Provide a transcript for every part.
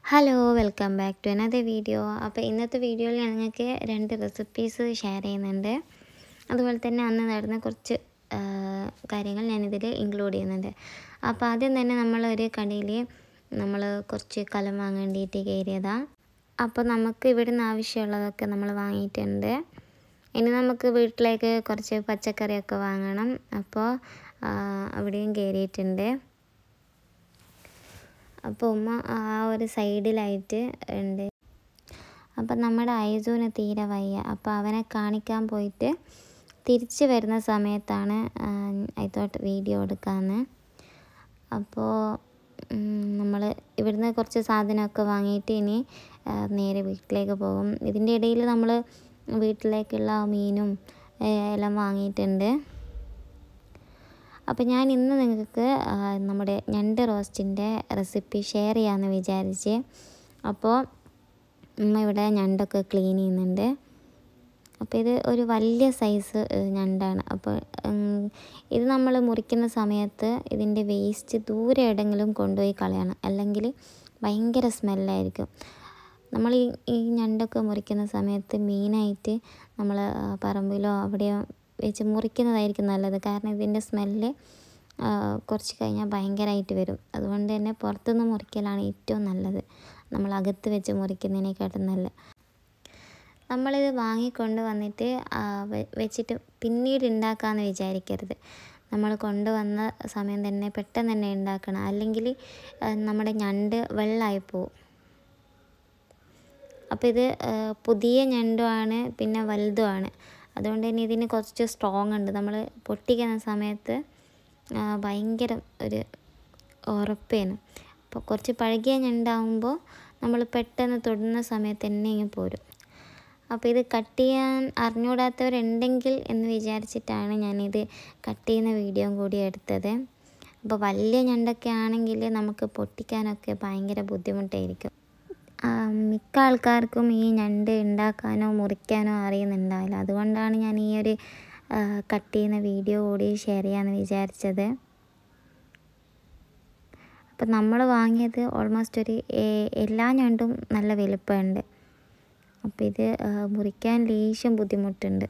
hello welcome back to another video അപ്പോൾ ഇന്നത്തെ വീഡിയോയിൽ ഞാൻ നിങ്ങൾക്ക് രണ്ട് റെസിപ്പീസ് ഷെയർ ചെയ്യുന്നുണ്ട് അതുപോലെ തന്നെ അന്ന് നടന്ന കുറച്ച് ആ, കാര്യങ്ങൾ ഞാനിതിൽ ഇൻക്ലൂഡ് ചെയ്യുന്നുണ്ട് അപ്പോൾ ആദ്യം തന്നെ നമ്മളൊരു കടയിൽ നമ്മൾ കുറച്ച് കലം വാങ്ങാൻ വേണ്ടിയിട്ട് കയറിയതാണ് അപ്പോൾ നമുക്ക് ഇവിടുന്ന് ആവശ്യമുള്ളതൊക്കെ നമ്മൾ വാങ്ങിയിട്ടുണ്ട് ഇനി നമുക്ക് വീട്ടിലേക്ക് കുറച്ച് പച്ചക്കറിയൊക്കെ വാങ്ങണം അപ്പോൾ ആ, അവിടെയും കയറിയിട്ടുണ്ട് അപ്പോൾ ഉമ്മ ആ ഒരു സൈഡിലായിട്ട് ഉണ്ട് അപ്പം നമ്മുടെ ഐസൂന് തീരെ വയ്യ അപ്പോൾ അവനെ കാണിക്കാൻ പോയിട്ട് തിരിച്ച് വരുന്ന സമയത്താണ് ഐ തോട്ട് വീഡിയോ എടുക്കാമെന്ന് അപ്പോൾ നമ്മൾ ഇവിടുന്ന് കുറച്ച് സാധനമൊക്കെ വാങ്ങിയിട്ട് ഇനി ആ, നേരെ വീട്ടിലേക്ക് പോകും ഇതിൻ്റെ ഇടയിൽ നമ്മൾ വീട്ടിലേക്കുള്ള മീനും ഏ, എല്ലാം വാങ്ങിയിട്ടുണ്ട് അപ്പോൾ ഞാൻ ഇന്ന് നിങ്ങൾക്ക് ആ, നമ്മുടെ ഞണ്ട് റോസ്റ്റിൻ്റെ റെസിപ്പി ഷെയർ ചെയ്യാമെന്ന് വിചാരിച്ച് അപ്പോൾ ഉമ്മ ഇവിടെ ഞണ്ടൊക്കെ ക്ലീൻ ചെയ്യുന്നുണ്ട് അപ്പോൾ ഇത് ഒരു വലിയ സൈസ് ഏഹ്, ഞണ്ടാണ് അപ്പോൾ ഉം, ഇത് നമ്മൾ മുറിക്കുന്ന സമയത്ത് ഇതിൻ്റെ വേസ്റ്റ് ദൂരെ എവിടെയെങ്കിലും കൊണ്ടുപോയി കളയണം അല്ലെങ്കിൽ ഭയങ്കര സ്മെല്ലായിരിക്കും നമ്മൾ ഈ ഈ ഞണ്ടൊക്കെ മുറിക്കുന്ന സമയത്ത് മെയിനായിട്ട് നമ്മൾ ആ, പറമ്പിലോ അവിടെയോ വെച്ച് മുറിക്കുന്നതായിരിക്കും നല്ലത് കാരണം ഇതിൻ്റെ സ്മെല്ല് കുറച്ച് കഴിഞ്ഞാൽ ഭയങ്കരമായിട്ട് വരും അതുകൊണ്ട് തന്നെ പുറത്തുനിന്ന് മുറിക്കലാണ് ഏറ്റവും നല്ലത് നമ്മൾ അകത്ത് വെച്ച് മുറിക്കുന്നതിനേക്കാട്ടും നല്ലത് നമ്മളിത് വാങ്ങിക്കൊണ്ട് വന്നിട്ട് ആ, വെ- വെച്ചിട്ട് പിന്നീട് ഉണ്ടാക്കാമെന്ന് വിചാരിക്കരുത് നമ്മൾ കൊണ്ടുവന്ന സമയം തന്നെ പെട്ടെന്ന് തന്നെ ഉണ്ടാക്കണം അല്ലെങ്കിൽ ആ, നമ്മുടെ ഞണ്ട് വെള്ളമായി പോവും അപ്പോൾ ഇത് ആ, പുതിയ ഞണ്ടുമാണ് പിന്നെ വലുതുമാണ് അതുകൊണ്ട് തന്നെ ഇതിന് കുറച്ച് സ്ട്രോങ് ഉണ്ട് നമ്മൾ പൊട്ടിക്കുന്ന സമയത്ത് ആ, ഭയങ്കര ഒരു ഉറപ്പേന് അപ്പോൾ കുറച്ച് പഴകിയ ഞണ്ടാവുമ്പോൾ നമ്മൾ പെട്ടെന്ന് തൊടുന്ന സമയത്ത് തന്നെ ഇങ്ങ് പോരും അപ്പോൾ ഇത് കട്ട് ചെയ്യാൻ അറിഞ്ഞുകൂടാത്തവരുണ്ടെങ്കിൽ എന്ന് വിചാരിച്ചിട്ടാണ് ഞാനിത് കട്ട് ചെയ്യുന്ന വീഡിയോ കൂടി എടുത്തത് അപ്പോൾ വലിയ ഞണ്ടൊക്കെ ആണെങ്കിൽ നമുക്ക് പൊട്ടിക്കാനൊക്കെ ഭയങ്കര ബുദ്ധിമുട്ടായിരിക്കും ആ, മിക്ക ആൾക്കാർക്കും ഈ ഞണ്ട് ഉണ്ടാക്കാനോ മുറിക്കാനോ അറിയുന്നുണ്ടാവില്ല അതുകൊണ്ടാണ് ഞാൻ ഈ ഒരു കട്ട് ചെയ്യുന്ന വീഡിയോ കൂടി ഷെയർ ചെയ്യാമെന്ന് വിചാരിച്ചത് അപ്പം നമ്മൾ വാങ്ങിയത് ഓൾമോസ്റ്റ് ഒരു ഏ- എല്ലാ ഞണ്ടും നല്ല വലുപ്പമുണ്ട് അപ്പോൾ ഇത് ആ, മുറിക്കാൻ ലേശം ബുദ്ധിമുട്ടുണ്ട്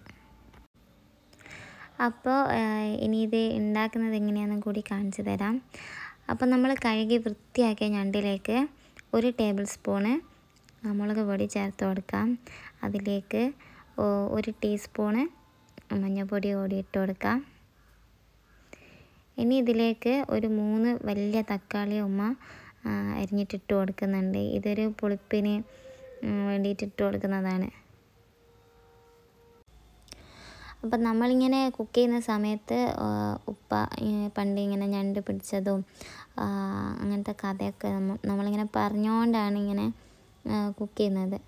അപ്പോൾ ആ, ഇനി ഇത് ഉണ്ടാക്കുന്നത് എങ്ങനെയാണെന്ന് കൂടി കാണിച്ചു തരാം അപ്പോൾ നമ്മൾ കഴുകി വൃത്തിയാക്കിയ ഞണ്ടിലേക്ക് ഒരു ടേബിൾ സ്പൂണ് മുളക് പൊടി ചേർത്ത് കൊടുക്കാം അതിലേക്ക് ഓ- ഒരു ടീസ്പൂണ് മഞ്ഞൾപ്പൊടി കൂടി ഇട്ട് കൊടുക്കാം ഇനി ഇതിലേക്ക് ഒരു മൂന്ന് വലിയ തക്കാളി ഉമ്മ ആ, അരിഞ്ഞിട്ടിട്ട് കൊടുക്കുന്നുണ്ട് ഇതൊരു പുളിപ്പിന് ഉം, വേണ്ടിയിട്ട് ഇട്ട് കൊടുക്കുന്നതാണ് അപ്പം നമ്മളിങ്ങനെ കുക്ക് ചെയ്യുന്ന സമയത്ത് ആ, ഉപ്പ ഈ പണ്ട് ഇങ്ങനെ ഞണ്ട് പിടിച്ചതും ആ, അങ്ങനത്തെ കഥയൊക്കെ നമ്മ നമ്മളിങ്ങനെ പറഞ്ഞുകൊണ്ടാണ് ഇങ്ങനെ കുക്ക് ചെയ്യുന്നത്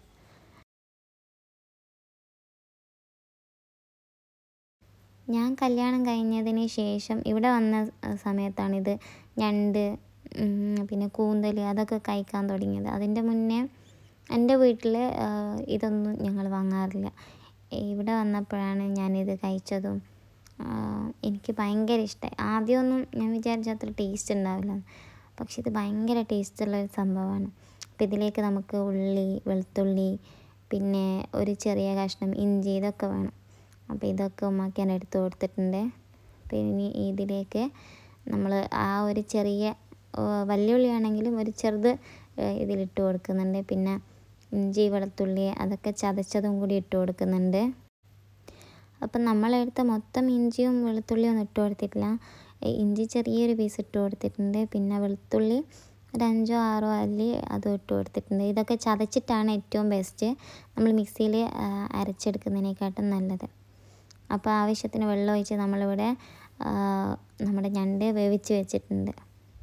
ഞാൻ കല്യാണം കഴിഞ്ഞതിന് ശേഷം ഇവിടെ വന്ന സമയത്താണിത് ഞണ്ട് ഉം, പിന്നെ കൂന്തൽ അതൊക്കെ കഴിക്കാൻ തുടങ്ങിയത് അതിൻ്റെ മുന്നേ എൻ്റെ വീട്ടിൽ ഇതൊന്നും ഞങ്ങൾ വാങ്ങാറില്ല ഇവിടെ വന്നപ്പോഴാണ് ഞാനിത് കഴിച്ചതും ആ, എനിക്ക് ഭയങ്കര ഇഷ്ടമായി ആദ്യമൊന്നും ഞാൻ വിചാരിച്ച അത്ര ടേസ്റ്റ് ഉണ്ടാവില്ല പക്ഷെ ഇത് ഭയങ്കര ടേസ്റ്റുള്ള ഒരു സംഭവമാണ് അപ്പോൾ ഇതിലേക്ക് നമുക്ക് ഉള്ളി വെളുത്തുള്ളി പിന്നെ ഒരു ചെറിയ കഷ്ണം ഇഞ്ചി ഇതൊക്കെ വേണം അപ്പോൾ ഇതൊക്കെ ഉമ്മാക്കി ഞാൻ എടുത്ത് കൊടുത്തിട്ടുണ്ട് അപ്പോൾ ഇനി ഇതിലേക്ക് നമ്മൾ ആ ഒരു ചെറിയ ഓ, വലിയ ഉള്ളി ആണെങ്കിലും ഒരു ചെറുത് ഏ, ഇതിലിട്ട് കൊടുക്കുന്നുണ്ട് പിന്നെ ഇഞ്ചി വെളുത്തുള്ളി അതൊക്കെ ചതച്ചതും കൂടി ഇട്ട് കൊടുക്കുന്നുണ്ട് അപ്പം നമ്മളെടുത്ത മൊത്തം ഇഞ്ചിയും വെളുത്തുള്ളിയും ഒന്നും ഇട്ട് കൊടുത്തിട്ടില്ല ഏ, ഇഞ്ചി ചെറിയൊരു പീസ് ഇട്ട് കൊടുത്തിട്ടുണ്ട് പിന്നെ വെളുത്തുള്ളി ഒരു അഞ്ചോ ആറോ അല്ലി അതും ഇട്ട് കൊടുത്തിട്ടുണ്ട് ഇതൊക്കെ ചതച്ചിട്ടാണ് ഏറ്റവും ബെസ്റ്റ് നമ്മൾ മിക്സിയിൽ അരച്ചെടുക്കുന്നതിനേക്കാട്ടും നല്ലത് അപ്പോൾ ആവശ്യത്തിന് വെള്ളം ഒഴിച്ച് നമ്മളിവിടെ ആ, നമ്മുടെ ഞണ്ട് വേവിച്ച് വെച്ചിട്ടുണ്ട്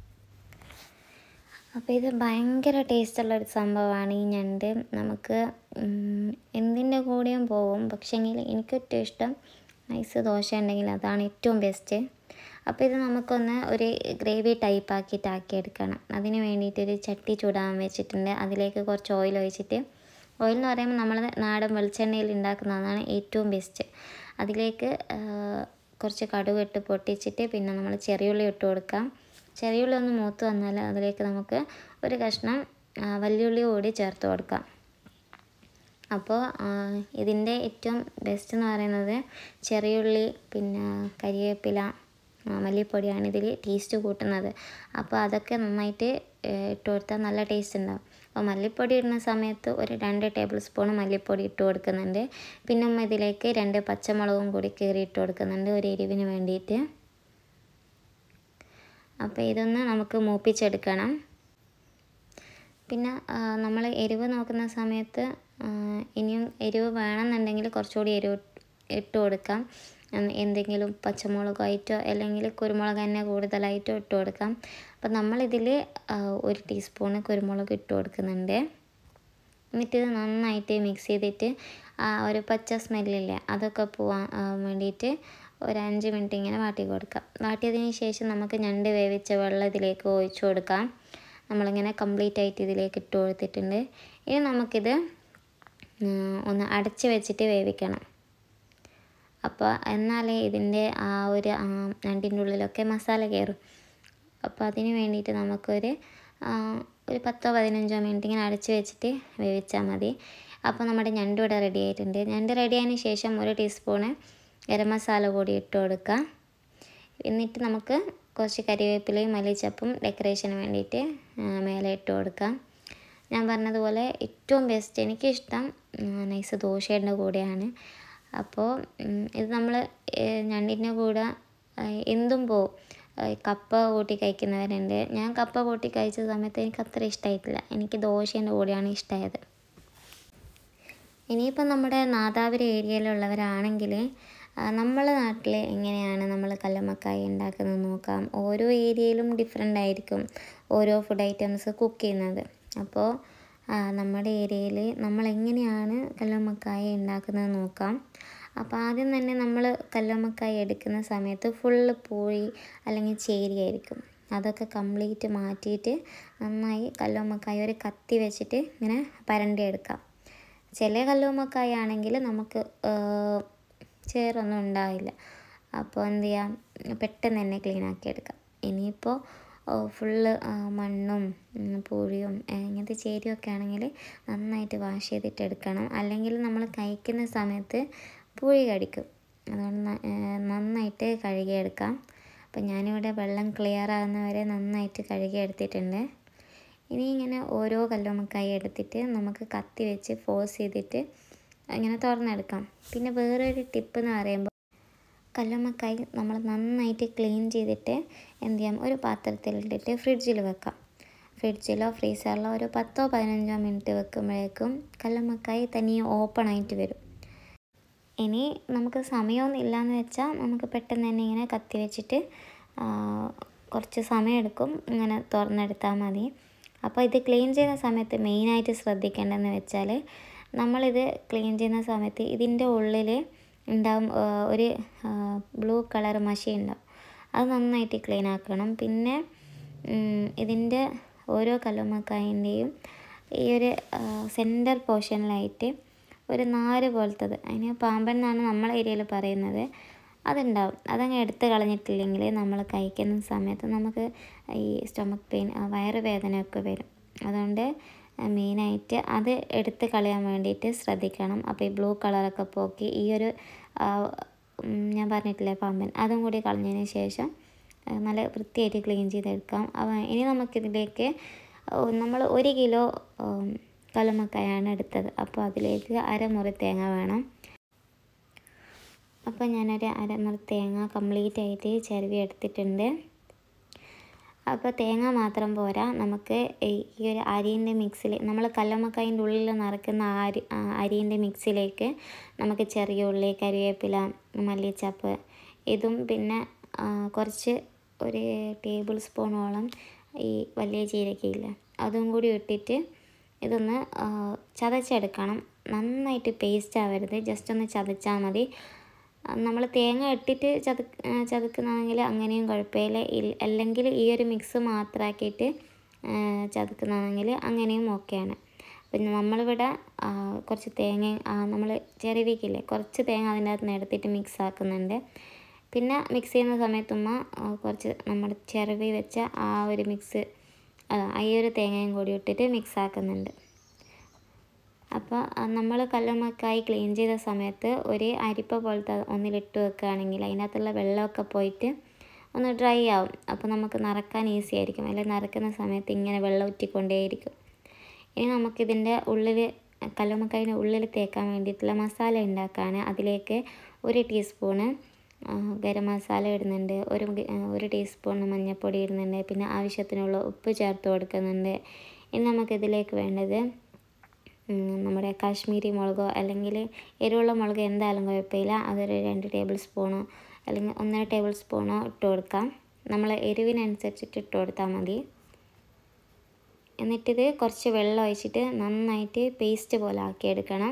അപ്പോൾ ഇത് ഭയങ്കര ടേസ്റ്റുള്ള ഒരു സംഭവമാണ് ഈ ഞണ്ട് നമുക്ക് ഉം, എന്തിൻ്റെ കൂടെയും പോവും പക്ഷേങ്കിൽ എനിക്കേറ്റവും ഇഷ്ടം നൈസ് ദോശ ഉണ്ടെങ്കിൽ അതാണ് ഏറ്റവും ബെസ്റ്റ് അപ്പോൾ ഇത് നമുക്കൊന്ന് ഒരു ഗ്രേവി ടൈപ്പ് ആക്കിയിട്ട് ആക്കിയെടുക്കണം അതിന് വേണ്ടിയിട്ട് ഒരു ചട്ടി ചൂടാൻ വെച്ചിട്ടുണ്ട് അതിലേക്ക് കുറച്ച് ഓയിൽ ഒഴിച്ചിട്ട് ഓയിൽ എന്ന് പറയുമ്പോൾ നമ്മൾ നാടൻ വെളിച്ചെണ്ണയിൽ ഉണ്ടാക്കുന്നതാണ് ഏറ്റവും ബെസ്റ്റ് അതിലേക്ക് ആ, കുറച്ച് കടുക് ഇട്ട് പൊട്ടിച്ചിട്ട് പിന്നെ നമ്മൾ ചെറിയുള്ളി ഇട്ട് കൊടുക്കാം ചെറിയുള്ളി ഒന്ന് മൂത്ത് വന്നാൽ അതിലേക്ക് നമുക്ക് ഒരു കഷ്ണം ആ, വല്യുള്ളി കൂടി ചേർത്ത് കൊടുക്കാം അപ്പോൾ ഇതിൻ്റെ ഏറ്റവും ബെസ്റ്റ് എന്ന് പറയുന്നത് ചെറിയുള്ളി പിന്നെ കരിവേപ്പില ആ, മല്ലിപ്പൊടിയാണ് ഇതിൽ ടേസ്റ്റ് കൂട്ടുന്നത് അപ്പോൾ അതൊക്കെ നന്നായിട്ട് ഏഹ്, ഇട്ട് കൊടുത്താൽ നല്ല ടേസ്റ്റ് ഉണ്ടാവും അപ്പോൾ മല്ലിപ്പൊടി ഇടുന്ന സമയത്ത് ഒരു രണ്ട് ടേബിൾ സ്പൂൺ മല്ലിപ്പൊടി ഇട്ട് കൊടുക്കുന്നുണ്ട് പിന്നെ ഉമ്മ ഇതിലേക്ക് രണ്ട് പച്ചമുളകും കൂടി കീറി ഇട്ട് കൊടുക്കുന്നുണ്ട് ഒരു എരിവിന് വേണ്ടിയിട്ട് അപ്പോൾ ഇതൊന്ന് നമുക്ക് മൂപ്പിച്ചെടുക്കണം പിന്നെ നമ്മൾ എരിവ് നോക്കുന്ന സമയത്ത് ആ, ഇനിയും എരിവ് വേണമെന്നുണ്ടെങ്കിൽ കുറച്ചുകൂടി എരിവ് ഇട്ട് കൊടുക്കാം ഉം, എന്തെങ്കിലും പച്ചമുളകായിട്ടോ അല്ലെങ്കിൽ കുരുമുളക് തന്നെ കൂടുതലായിട്ടോ ഇട്ട് കൊടുക്കാം അപ്പം നമ്മളിതിൽ ഒരു ടീസ്പൂണ് കുരുമുളക് ഇട്ട് കൊടുക്കുന്നുണ്ട് എന്നിട്ട് ഇത് നന്നായിട്ട് മിക്സ് ചെയ്തിട്ട് ആ ഒരു പച്ച സ്മെല്ലില്ലേ അതൊക്കെ പോവാൻ ആ, വേണ്ടിയിട്ട് ഒരു അഞ്ച് മിനിറ്റ് ഇങ്ങനെ വാട്ടി കൊടുക്കാം വാട്ടിയതിന് ശേഷം നമുക്ക് ഞണ്ട് വേവിച്ച വെള്ളം ഇതിലേക്ക് ഒഴിച്ചു കൊടുക്കാം നമ്മളിങ്ങനെ കംപ്ലീറ്റ് ആയിട്ട് ഇതിലേക്ക് ഇട്ട് കൊടുത്തിട്ടുണ്ട് ഇനി നമുക്കിത് ഉം, ഒന്ന് അടച്ച് വെച്ചിട്ട് വേവിക്കണം അപ്പോൾ എന്നാലേ ഇതിൻ്റെ ആ ഒരു ആ, ഞണ്ടിൻ്റെ ഉള്ളിലൊക്കെ മസാല കയറും അപ്പോൾ അതിന് വേണ്ടിയിട്ട് നമുക്കൊരു ആ, ഒരു പത്തോ പതിനഞ്ചോ മിനിറ്റ് ഇങ്ങനെ അടച്ച് വെച്ചിട്ട് വേവിച്ചാൽ മതി അപ്പോൾ നമ്മുടെ ഞണ്ട് ഇവിടെ റെഡി ആയിട്ടുണ്ട് ഞണ്ട് റെഡി ആയതിന് ശേഷം ഒരു ടീസ്പൂണ് ഗരം മസാല കൂടി ഇട്ട് കൊടുക്കുക എന്നിട്ട് നമുക്ക് കുറച്ച് കരിവേപ്പിലയും മല്ലിച്ചപ്പും ഡെക്കറേഷന് വേണ്ടിയിട്ട് ആ, മേലെ ഇട്ട് കൊടുക്കാം ഞാൻ പറഞ്ഞതുപോലെ ഏറ്റവും ബെസ്റ്റ് എനിക്കിഷ്ടം നൈസ് ദോശയുടെ കൂടെയാണ് അപ്പോൾ ഉം, ഇത് നമ്മൾ ഞണ്ടിൻ്റെ കൂടെ ആ, എന്തും പോവും ആ, കപ്പ കൂട്ടി കഴിക്കുന്നവരുണ്ട് ഞാൻ കപ്പ കൂട്ടി കഴിച്ച സമയത്ത് എനിക്ക് അത്ര ഇഷ്ടമായിട്ടില്ല എനിക്ക് ദോശേൻ്റെ കൂടെയാണ് ഇഷ്ടമായത് ഇനിയിപ്പോൾ നമ്മുടെ നാദാപുരം ഏരിയയിലുള്ളവരാണെങ്കിൽ നമ്മളെ നാട്ടിൽ എങ്ങനെയാണ് നമ്മൾ കല്ലുമ്മക്കായ ഉണ്ടാക്കുന്നത് നോക്കാം ഓരോ ഏരിയയിലും ഡിഫറെൻ്റ് ആയിരിക്കും ഓരോ ഫുഡ് ഐറ്റംസ് കുക്ക് ചെയ്യുന്നത് അപ്പോൾ ആ, നമ്മുടെ ഏരിയയിൽ നമ്മൾ എങ്ങനെയാണ് കല്ലുമ്മക്കായ ഉണ്ടാക്കുന്നത് നോക്കാം അപ്പോൾ ആദ്യം തന്നെ നമ്മൾ കല്ലുമ്മക്കായ എടുക്കുന്ന സമയത്ത് ഫുള്ള് പൂഴി അല്ലെങ്കിൽ ചേരിയായിരിക്കും അതൊക്കെ കംപ്ലീറ്റ് മാറ്റിയിട്ട് നന്നായി കല്ലുമ്മക്കായ ഒരു കത്തി വെച്ചിട്ട് ഇങ്ങനെ പരണ്ടി എടുക്കാം ചില കല്ലുമ്മക്കായ ആണെങ്കിൽ നമുക്ക് ഏഹ്, ചേറൊന്നും ഉണ്ടാവില്ല അപ്പോൾ എന്ത് ചെയ്യാം പെട്ടെന്ന് തന്നെ ക്ലീൻ ആക്കി എടുക്കാം ഇനിയിപ്പോൾ ഫുള്ള് മണ്ണും ഉം, പൂഴിയും ഏഹ്, ഇങ്ങനത്തെ ചേരിയൊക്കെ ആണെങ്കിൽ നന്നായിട്ട് വാഷ് ചെയ്തിട്ട് എടുക്കണം അല്ലെങ്കിൽ നമ്മൾ കഴിക്കുന്ന സമയത്ത് പൂഴി കടിക്കും അതുകൊണ്ട് ന- ഏഹ്, നന്നായിട്ട് കഴുകിയെടുക്കാം അപ്പം ഞാനിവിടെ വെള്ളം ക്ലിയർ ആകുന്നവരെ നന്നായിട്ട് കഴുകി എടുത്തിട്ടുണ്ട് ഇനി ഇങ്ങനെ ഓരോ കല്ലുമ്മക്കായി എടുത്തിട്ട് നമുക്ക് കത്തി വെച്ച് ഫോഴ്സ് ചെയ്തിട്ട് ഇങ്ങനെ തുറന്നെടുക്കാം പിന്നെ വേറൊരു ടിപ്പ് എന്ന് പറയുമ്പോൾ കല്ലുമ്മക്കായി നമ്മൾ നന്നായിട്ട് ക്ലീൻ ചെയ്തിട്ട് എന്ത് ചെയ്യാം ഒരു പാത്രത്തിലിട്ടിട്ട് ഫ്രിഡ്ജിൽ വെക്കാം ഫ്രിഡ്ജിലോ ഫ്രീസറിലോ ഒരു പത്തോ പതിനഞ്ചോ മിനിറ്റ് വെക്കുമ്പോഴേക്കും കല്ലുമ്മക്കായി തനിയെ ഓപ്പൺ ആയിട്ട് വരും ഇനി നമുക്ക് സമയമൊന്നും ഇല്ലയെന്ന് വെച്ചാൽ നമുക്ക് പെട്ടെന്ന് തന്നെ ഇങ്ങനെ കത്തി വെച്ചിട്ട് ആ, കുറച്ച് സമയമെടുക്കും ഇങ്ങനെ തുറന്നെടുത്താൽ മതി അപ്പോൾ ഇത് ക്ലീൻ ചെയ്യുന്ന സമയത്ത് മെയിനായിട്ട് ശ്രദ്ധിക്കേണ്ടതെന്ന് വെച്ചാൽ നമ്മളിത് ക്ലീൻ ചെയ്യുന്ന സമയത്ത് ഇതിൻ്റെ ഉള്ളിൽ ഉണ്ടാവും ആ, ഒരു ബ്ലൂ കളർ മഷി ഉണ്ടാവും അത് നന്നായിട്ട് ക്ലീൻ ആക്കണം പിന്നെ ഉം, ഇതിൻ്റെ ഓരോ കല്ലുമ്മക്കായൻ്റെയും ഈ ഒരു സെൻറ്റർ പോർഷനിലായിട്ട് ഒരു നാര് പോലത്തത് അതിന് പാമ്പൻ എന്നാണ് നമ്മളെ ഏരിയയിൽ പറയുന്നത് അതുണ്ടാവും അതങ്ങ് എടുത്ത് കളഞ്ഞിട്ടില്ലെങ്കിൽ നമ്മൾ കഴിക്കുന്ന സമയത്ത് നമുക്ക് ഈ സ്റ്റൊമക്ക് പെയിൻ വയറുവേദനയൊക്കെ വരും അതുകൊണ്ട് മെയിനായിട്ട് അത് എടുത്ത് കളയാൻ വേണ്ടിയിട്ട് ശ്രദ്ധിക്കണം അപ്പോൾ ഈ ബ്ലൂ കളറൊക്കെ പോക്കി ഈ ഒരു ആ, ഉം, ഞാൻ പറഞ്ഞിട്ടില്ലേ പാമ്പൻ അതും കൂടി കളഞ്ഞതിന് ശേഷം ആ, നല്ല വൃത്തിയായിട്ട് ക്ലീൻ ചെയ്തെടുക്കാം അവ ഇനി നമുക്കിതിലേക്ക് നമ്മൾ ഒരു കിലോ ഉം, കല്ലുമ്മക്കായാണ് എടുത്തത് അപ്പോൾ അതിലേക്ക് അരമുറി തേങ്ങ വേണം അപ്പോൾ ഞാനൊരു അരമുറി തേങ്ങ കംപ്ലീറ്റ് ആയിട്ട് ചിരവി എടുത്തിട്ടുണ്ട് അപ്പോൾ തേങ്ങ മാത്രം പോരാ നമുക്ക് ഈ ഈ ഒരു അരിൻ്റെ മിക്സിൽ നമ്മൾ കല്ലുമ്മക്കായൻ്റെ ഉള്ളിൽ നിറയ്ക്കുന്ന ആ അരി ആ അരിൻ്റെ മിക്സിലേക്ക് നമുക്ക് ചെറിയ ഉള്ളി കരിവേപ്പില മല്ലിച്ചപ്പ് ഇതും പിന്നെ ആ, കുറച്ച് ഒരു ടേബിൾ സ്പൂണോളം ഈ വലിയ ജീരകയില്ല അതും കൂടി ഇട്ടിട്ട് ഇതൊന്ന് ആ, ചതച്ചെടുക്കണം നന്നായിട്ട് പേസ്റ്റ് ആവരുത് ജസ്റ്റ് ഒന്ന് ചതച്ചാൽ മതി നമ്മൾ തേങ്ങ ഇട്ടിട്ട് ചത ചതക്കുന്നതാണെങ്കിൽ അങ്ങനെയും കുഴപ്പമില്ല ഇൽ- അല്ലെങ്കിൽ ഈ ഒരു മിക്സ് മാത്രമാക്കിയിട്ട് ചതക്കുന്നതാണെങ്കിൽ അങ്ങനെയും ഓക്കെയാണ് പിന്നെ നമ്മളിവിടെ ആ, കുറച്ച് തേങ്ങ നമ്മൾ ചിരവിക്കില്ലേ കുറച്ച് തേങ്ങ അതിൻ്റെ അകത്ത് നിന്ന് എടുത്തിട്ട് മിക്സ് ആക്കുന്നുണ്ട് പിന്നെ മിക്സ് ചെയ്യുന്ന സമയത്ത് ഉമ്മ ആ, കുറച്ച് നമ്മുടെ ചിരവി വെച്ച ആ ഒരു മിക്സ് ഈ ഒരു തേങ്ങയും കൂടി ഇട്ടിട്ട് മിക്സ് ആക്കുന്നുണ്ട് അപ്പോൾ നമ്മൾ കല്ലുമ്മക്കായി ക്ലീൻ ചെയ്ത സമയത്ത് ഒരു അരിപ്പ പോലത്തെ ഒന്നിലിട്ട് വെക്കുകയാണെങ്കിൽ അതിനകത്തുള്ള വെള്ളമൊക്കെ പോയിട്ട് ഒന്ന് ഡ്രൈ ആവും അപ്പോൾ നമുക്ക് നിറക്കാൻ ഈസി ആയിരിക്കും അല്ലെങ്കിൽ നിറക്കുന്ന സമയത്ത് ഇങ്ങനെ വെള്ളം ഉറ്റിക്കൊണ്ടേയിരിക്കും ഇനി നമുക്കിതിൻ്റെ ഉള്ളിൽ കല്ലുമ്മക്കായിൻ്റെ ഉള്ളിൽ തേക്കാൻ വേണ്ടിയിട്ടുള്ള മസാല ഉണ്ടാക്കുകയാണ് അതിലേക്ക് ഒരു ടീസ്പൂണ് ഗരം മസാല ഇടുന്നുണ്ട് ഒരു ഒരു ടീസ്പൂൺ മഞ്ഞൾപ്പൊടി ഇടുന്നുണ്ട് പിന്നെ ആവശ്യത്തിനുള്ള ഉപ്പ് ചേർത്ത് കൊടുക്കുന്നുണ്ട് ഇനി നമുക്കിതിലേക്ക് വേണ്ടത് നമ്മുടെ കാശ്മീരി മുളകോ അല്ലെങ്കിൽ എരിവുള്ള മുളക് എന്തായാലും കുഴപ്പമില്ല അതൊരു രണ്ട് ടേബിൾ സ്പൂണോ അല്ലെങ്കിൽ ഒന്നര ടേബിൾ സ്പൂണോ ഇട്ട് കൊടുക്കാം നമ്മൾ എരിവിനനുസരിച്ചിട്ട് ഇട്ട് കൊടുത്താൽ മതി എന്നിട്ടിത് കുറച്ച് വെള്ളം ഒഴിച്ചിട്ട് നന്നായിട്ട് പേസ്റ്റ് പോലെ ആക്കിയെടുക്കണം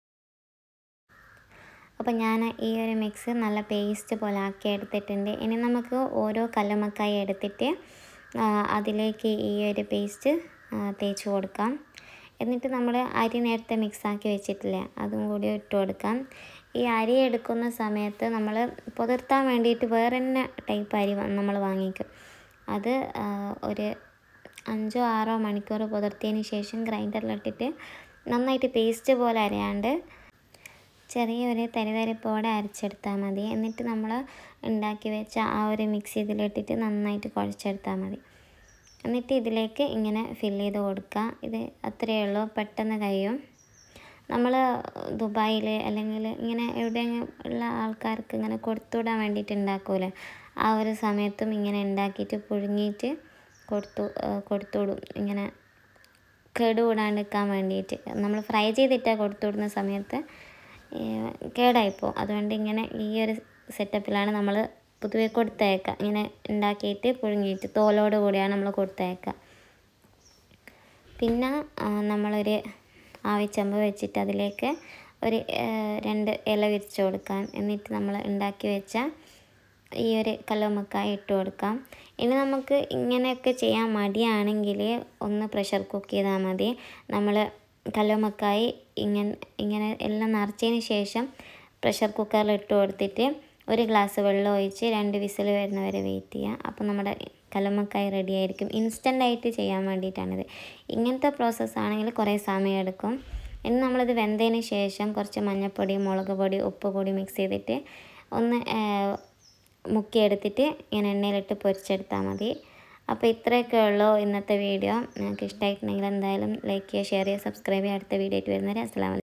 അപ്പോൾ ഞാൻ ഈ ഒരു മിക്സ് നല്ല പേസ്റ്റ് പോലെ ആക്കി എടുത്തിട്ടുണ്ട് ഇനി നമുക്ക് ഓരോ കല്ലുമ്മക്കായി എടുത്തിട്ട് അതിലേക്ക് ഈ ഒരു പേസ്റ്റ് തേച്ച് കൊടുക്കാം എന്നിട്ട് നമ്മൾ അരി നേരത്തെ മിക്സാക്കി വെച്ചിട്ടില്ലേ അതും കൂടി ഇട്ട് കൊടുക്കാം ഈ അരി എടുക്കുന്ന സമയത്ത് നമ്മൾ പുതിർത്താൻ വേണ്ടിയിട്ട് വേറെ തന്നെ ടൈപ്പ് അരി നമ്മൾ വാങ്ങിക്കും അത് ഒരു അഞ്ചോ ആറോ മണിക്കൂർ പുതിർത്തിയതിന് ശേഷം ഗ്രൈൻഡറിലിട്ടിട്ട് നന്നായിട്ട് പേസ്റ്റ് പോലെ അരയാണ്ട് ചെറിയൊരു തരിതരിപ്പോടെ അരച്ചെടുത്താൽ മതി എന്നിട്ട് നമ്മൾ ഉണ്ടാക്കി വെച്ച ആ ഒരു മിക്സ് ഇതിലിട്ടിട്ട് നന്നായിട്ട് കുഴച്ചെടുത്താൽ മതി എന്നിട്ട് ഇതിലേക്ക് ഇങ്ങനെ ഫില്ല് ചെയ്ത് കൊടുക്കുക ഇത് അത്രയേ ഉള്ളൂ പെട്ടെന്ന് കഴിയും നമ്മൾ ദുബായിൽ അല്ലെങ്കിൽ ഇങ്ങനെ എവിടെയെങ്കിലും ഉള്ള ആൾക്കാർക്ക് ഇങ്ങനെ കൊടുത്തുവിടാൻ വേണ്ടിയിട്ട് ഉണ്ടാക്കൂലേ ആ ഒരു സമയത്തും ഇങ്ങനെ ഉണ്ടാക്കിയിട്ട് പുഴുങ്ങിയിട്ട് കൊടുത്തു കൊടുത്തുവിടും ഇങ്ങനെ കേടുകൂടാണ്ടിരിക്കാൻ വേണ്ടിയിട്ട് നമ്മൾ ഫ്രൈ ചെയ്തിട്ടാണ് കൊടുത്തുവിടുന്ന സമയത്ത് കേടായിപ്പോൾ അതുകൊണ്ട് ഇങ്ങനെ ഈ ഒരു സെറ്റപ്പിലാണ് നമ്മൾ പൊതുവെ കൊടുത്തയക്കുക ഇങ്ങനെ ഉണ്ടാക്കിയിട്ട് പുഴുങ്ങിയിട്ട് തോലോട് കൂടിയാണ് നമ്മൾ കൊടുത്തയക്കുക പിന്നെ നമ്മളൊരു ആവിച്ചമ്പ് വെച്ചിട്ട് അതിലേക്ക് ഒരു രണ്ട് ഇല വിരിച്ച് കൊടുക്കാം എന്നിട്ട് നമ്മൾ ഉണ്ടാക്കി വെച്ച ഈ ഒരു കല്ലുമ്മക്കായ ഇട്ട് കൊടുക്കാം ഇനി നമുക്ക് ഇങ്ങനെയൊക്കെ ചെയ്യാൻ മടിയാണെങ്കിൽ ഒന്ന് പ്രഷർ കുക്ക് ചെയ്താൽ മതി നമ്മൾ കല്ലുമ്മക്കായി ഇങ്ങനെ ഇങ്ങനെ എല്ലാം നിറച്ചതിന് ശേഷം പ്രഷർ കുക്കറിൽ ഇട്ട് കൊടുത്തിട്ട് ഒരു ഗ്ലാസ് വെള്ളം ഒഴിച്ച് രണ്ട് വിസിൽ വരുന്നവരെ വെയിറ്റ് ചെയ്യുക അപ്പോൾ നമ്മുടെ കല്ലുമ്മക്കായി റെഡി ആയിരിക്കും ഇൻസ്റ്റൻ്റ് ആയിട്ട് ചെയ്യാൻ വേണ്ടിയിട്ടാണിത് ഇങ്ങനത്തെ പ്രോസസ്സ് ആണെങ്കിൽ കുറേ സമയം എടുക്കും ഇനി നമ്മളിത് വെന്തതിന് ശേഷം കുറച്ച് മഞ്ഞൾപ്പൊടി മുളക് പൊടി ഉപ്പ് കൂടി മിക്സ് ചെയ്തിട്ട് ഒന്ന് മുക്കിയെടുത്തിട്ട് ഇങ്ങനെ എണ്ണയിലിട്ട് പൊരിച്ചെടുത്താൽ മതി അപ്പോൾ ഇത്രയൊക്കെ ഉള്ളൂ ഇന്നത്തെ വീഡിയോ നിങ്ങൾക്ക് ഇഷ്ടമായിട്ടുണ്ടെങ്കിൽ എന്തായാലും ലൈക്ക് ചെയ്യുക ഷെയർ ചെയ്യുക സബ്സ്ക്രൈബ് ചെയ്യുക അടുത്ത വീഡിയോ ആയിട്ട് വരുന്നവരെ അസ്സാം